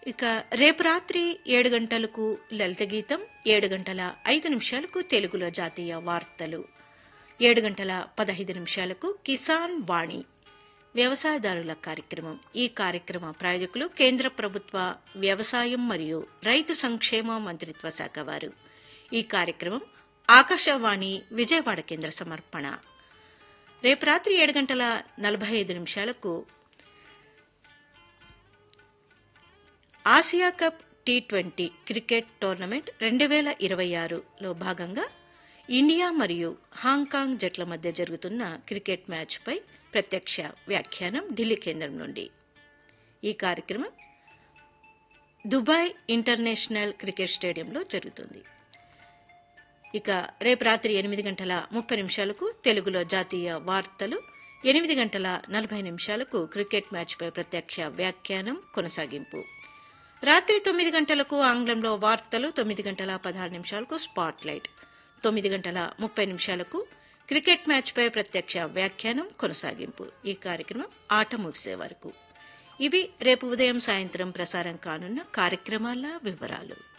ఇక రేపు రాత్రి ఏడు గంటలకు లలిత గీతం ఏడు గంటల ఐదు నిమిషాలకు తెలుగులో జాతీయ వార్తలు ఏడు గంటల పదహైదు నిమిషాలకు కిసాన్ వాణి వ్యవసాయదారుల కార్యక్రమం ఈ కార్యక్రమ ప్రాయోజకులు కేంద్ర ప్రభుత్వ వ్యవసాయం మరియు రైతు సంక్షేమ మంత్రిత్వ శాఖ వారు ఈ కార్యక్రమం ఆకాశవాణి విజయవాడ కేంద్ర సమర్పణ రేపు రాత్రి ఏడు గంటల నలభై ఐదు నిమిషాలకు Asia cup T twenty cricket tournament రెండు వేల ఇరవై ఆరులో భాగంగా ఇండియా మరియు హాంకాంగ్ జట్ల మధ్య జరుగుతున్న క్రికెట్ మ్యాచ్పై ప్రత్యక్ష వ్యాఖ్యానం ఢిల్లీ కేంద్రం నుండి ఈ కార్యక్రమం దుబాయ్ ఇంటర్నేషనల్ క్రికెట్ స్టేడియంలో జరుగుతుంది ఇక రేపు రాత్రి ఎనిమిది గంటల ముప్పై నిమిషాలకు తెలుగులో జాతీయ వార్తలు ఎనిమిది గంటల నలభై నిమిషాలకు క్రికెట్ మ్యాచ్పై ప్రత్యక్ష వ్యాఖ్యానం కొనసాగింపు రాత్రి తొమ్మిది గంటలకు ఆంగ్లంలో వార్తలు తొమ్మిది గంటల పదహారు నిమిషాలకు స్పాట్ లైట్ తొమ్మిది గంటల ముప్పై నిమిషాలకు క్రికెట్ మ్యాచ్పై ప్రత్యక్ష వ్యాఖ్యానం కొనసాగింపు ఈ కార్యక్రమం ఆట ముగిసే వరకు ఇవి రేపు ఉదయం సాయంత్రం ప్రసారం కానున్న కార్యక్రమాల వివరాలు